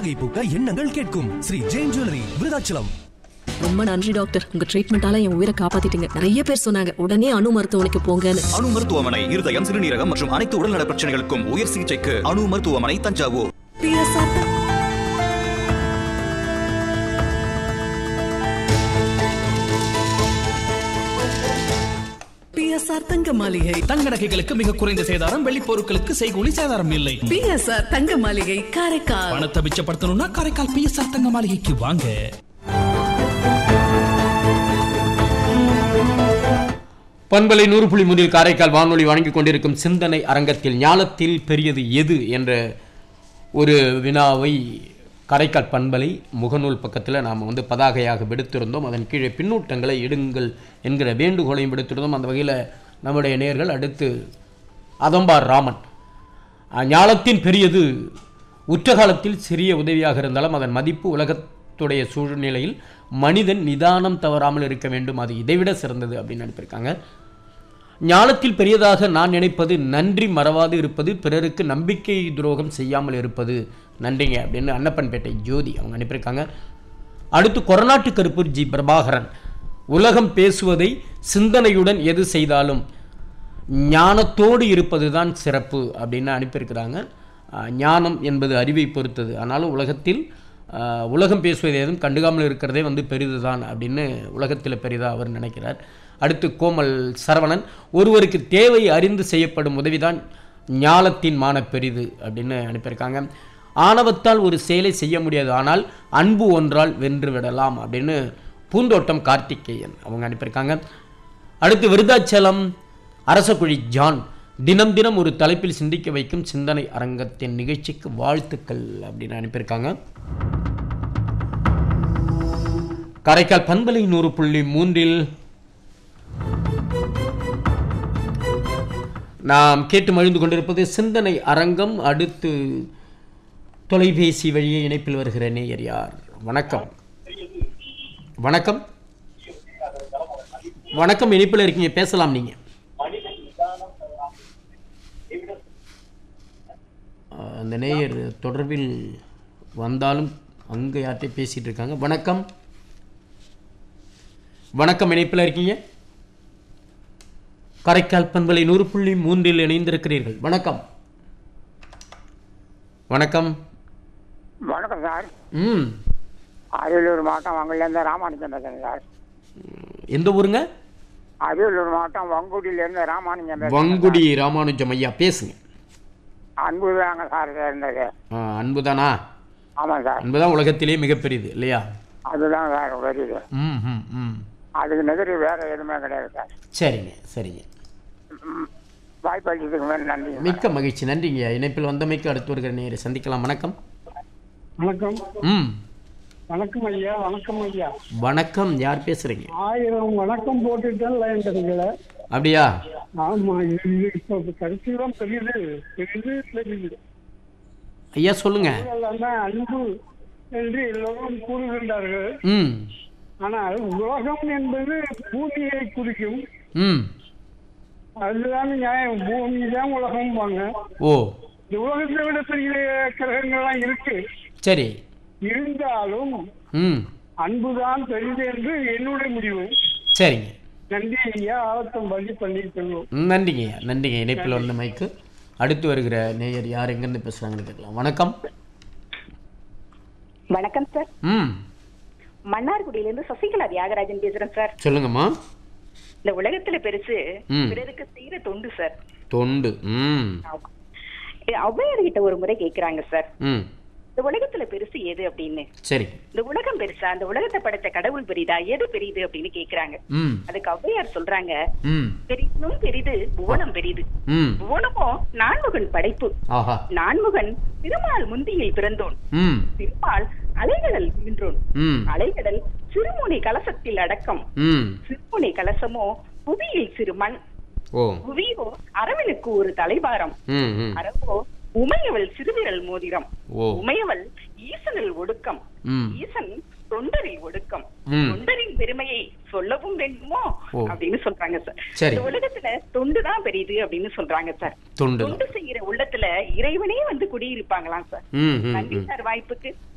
புன்னகை பூக்க எண்ணங்கள் கேட்கும் ஸ்ரீ ஜெயின் ஜுவல்லரி விருதாச்சலம் ரொம்ப நன்றி டாக்டர் உங்க ட்ரீட்மெண்டால என் உயிரை காப்பாத்திட்டீங்க நிறைய பேர் சொன்னாங்க உடனே அணு மருத்துவமனைக்கு போங்கன்னு அணு மருத்துவமனை இருதயம் சிறுநீரகம் மற்றும் அனைத்து உடல்நல பிரச்சனைகளுக்கும் உயர் சிகிச்சைக்கு அணு மருத்துவமனை தஞ்சாவூர் பிஎஸ்ஆர் பிஎஸ்ஆர் தங்க மாளிகை தங்க நகைகளுக்கு மிக குறைந்த சேதாரம் வெள்ளி பொருட்களுக்கு செய்கூலி சேதாரம் இல்லை பிஎஸ்ஆர் தங்க மாளிகை காரைக்கால் பணத்தை மிச்சப்படுத்தணும்னா காரைக்கால் பிஎஸ்ஆர் தங்க மாளிகைக்கு வாங்க பண்பலை நூறு புள்ளி மூன்றில் காரைக்கால் வானொலி வழங்கிக் கொண்டிருக்கும் சிந்தனை அரங்கத்தில் ஞானத்தில் பெரியது எது என்ற ஒரு வினாவை காரைக்கால் பண்பலை முகநூல் பக்கத்தில் நாம் வந்து பதாகையாக விடுத்திருந்தோம் அதன் கீழே பின்னூட்டங்களை இடுங்கள் என்கிற வேண்டுகோளையும் விடுத்திருந்தோம் அந்த வகையில் நம்முடைய நேர்கள் அடுத்து அதம்பார் ராமன் அஹ், ஞானத்தின் பெரியது உற்ற காலத்தில் சிறிய உதவியாக இருந்தாலும் அதன் மதிப்பு உலகத்துடைய சூழ்நிலையில் மனிதன் நிதானம் தவறாமல் இருக்க வேண்டும் அது இதைவிட சிறந்தது அப்படின்னு அனுப்பியிருக்காங்க ஞானத்தில் பெரியதாக நான் நினைப்பது நன்றி மறவாது இருப்பது பிறருக்கு நம்பிக்கை துரோகம் செய்யாமல் இருப்பது நன்றிங்க அப்படின்னு அன்னப்பன்பேட்டை ஜோதி அவங்க அனுப்பியிருக்காங்க அடுத்து கொரநாட்டு கருப்பூர் ஜி பிரபாகரன் உலகம் பேசுவதை சிந்தனையுடன் எது செய்தாலும் ஞானத்தோடு இருப்பது தான் சிறப்பு அப்படின்னு அனுப்பியிருக்கிறாங்க அஹ், ஞானம் என்பது அறிவை பொறுத்தது ஆனாலும் உலகத்தில் அஹ், உலகம் பேசுவது எதுவும் கண்டுக்காமல் இருக்கிறதே வந்து பெரிது தான் அப்படின்னு உலகத்தில் பெரிதா அவர் நினைக்கிறார் அடுத்து கோமல் சரவணன் ஒருவருக்கு தேவை அறிந்து செய்யப்படும் உதவிதான் ஞானத்தின் மான பெரிது அப்படின்னு அனுப்பியிருக்காங்க ஆணவத்தால் ஒரு செயலை செய்ய முடியாது ஆனால் அன்பு ஒன்றால் வென்று விடலாம் அப்படின்னு பூந்தோட்டம் கார்த்திகேயன் அவங்க அனுப்பியிருக்காங்க அடுத்து விருதாச்சலம் அரசகுழி ஜான் தினம் தினம் ஒரு தலைப்பில் சிந்திக்க வைக்கும் சிந்தனை அரங்கத்தின் நிகழ்ச்சிக்கு வாழ்த்துக்கள் அப்படின்னு அனுப்பியிருக்காங்க காரைக்கால் பண்பலை நூறு புள்ளி மூன்றில் நாம் கேட்டு மகிழ்ந்து கொண்டிருப்பது சிந்தனை அரங்கம் அடுத்து தொலைபேசி வழியே இணைப்பில் வருகிற நேயர் யார் வணக்கம் வணக்கம் வணக்கம் இணைப்பில் இருக்கீங்க பேசலாம் நீங்க அஹ், அந்த நேயர் தொடர்பில் வந்தாலும் அங்கே யார்கிட்ட பேசிட்டு இருக்காங்க வணக்கம் வணக்கம் இணைப்பில் இருக்கீங்க காரைக்கால் பண்பலை நூறு புள்ளி மூன்றில் இணைந்திருக்கிறீர்கள் வணக்கம் வணக்கம் வணக்கம் சார் ம் அரியலூர் மாவட்டம் வங்குடியிலேருந்து ராமானுஜன் பேசுகிறேன் சார் எந்த ஊருங்க அரியலூர் மாவட்டம் வங்குடியிலேருந்து ராமானுஜன் பேசுறேன் வங்குடி ராமானுஜம் ஐயா பேசுங்க அன்பு தாங்க சார் இருந்தது ஆ, அன்புதானா ஆமாம் சார் அன்புதான் உலகத்திலேயே மிகப்பெரியது இல்லையா அதுதான் சார் வருது ம் ம் ம் அதுக்கு நெகிரி வேற எதுவுமே கிடையாது சார் சரிங்க சரிங்க ம், வாய்ப்பு அளிச்சதுக்கு மேலே நன்றி மிக்க மகிழ்ச்சி நன்றிங்க இணைப்பில் வந்தமைக்கு அடுத்து வருகிற நேரை சந்திக்கலாம் வணக்கம் வணக்கம் ம் வணக்கம் ஐயா வணக்கம் ஐயா வணக்கம் யார் பேசுறீங்க ஆயிரம் வணக்கம் போட்டுட்டேன் லைன் கிடைக்கல அப்படியா ஆமா இது இது இப்போ கடைசிதான் பெரியது பெரியது பெரியது ஐயா சொல்லுங்க இதெல்லாம் அன்பு என்று எல்லோரும் கூறுகின்றார்கள் ம் ஆனால் உலகம் என்பது பூமியை குறிக்கும் ம் அதுதான் நியாயம் பூமி தான் உலகம்பாங்க ஓ இந்த உலகத்தை விட பெரிய கிரகங்கள்லாம் இருக்கு சரி இருந்தாலும் ம் அன்புதான் பெரிது என்று என்னுடைய முடிவு சரிங்க நன்றி ஐயா ஆவத்தம் பதிவு பண்ணி கொள்வோம் ம், நன்றிங்க ஐயா நன்றிங்க இணைப்பில் வந்த மைக்கு அடுத்து வருகிற நேயர் யார் எங்கேருந்து பேசுகிறாங்கன்னு கேட்கலாம் வணக்கம் வணக்கம் சார் ம் மன்னார்குடியிலிருந்து சசிகலா தியாகராஜன் பேசுறேன் சார் சொல்லுங்கம்மா இந்த உலகத்துல பெருசு ம். பிறருக்கு செய்யற தொண்டு சார் தொண்டு ம் ஆமா ஔவையார் கிட்ட ஒரு முறை கேக்குறாங்க சார் ம் இந்த உலகத்துல பெருசு எது அப்படின்னு சரி இந்த உலகம் பெருசா அந்த உலகத்தை படைத்த கடவுள் பெரிதா எது பெரிது அப்படின்னு கேக்குறாங்க ம் அதுக்கு ஔவையார் சொல்றாங்க ம் பெரிதும் பெரிது புவனம் பெரிது ம் புவனமோ நான்முகன் படைப்பு ஆஹா நான்முகன் திருமால் முந்தியில் பிறந்தோன் ம் திருமால் அலைகடல் வீன்றோன் ம் அலைகடல் சிறுமுனை கலசத்தில் அடக்கம் ம் சிறுமுனை கலசமோ புவியில் சிறு மண் ஓ புவியோ அரவனுக்கு ஒரு தலைபாரம் ம் ம் அரவோ உமையவள் சிறுவிரல் மோதிரம் ஓ உமையவள் ஈசனில் ஒடுக்கம் ம் ஈசன் தொண்டரில் ஒடுக்கம் ம். தொண்டரின் பெருமையை சொல்லவும் வேண்டுமோ ஓ. அப்படின்னு சொல்றாங்க சார் சரி. இந்த உலகத்துல தொண்டுதான் பெரியது அப்படின்னு சொல்றாங்க சார் தொண்டு தொண்டு செய்யற உள்ளத்துல இறைவனே வந்து குடியிருப்பாங்களாம் சார் ம் ம் நன்றி ம் சார் வாய்ப்புக்கு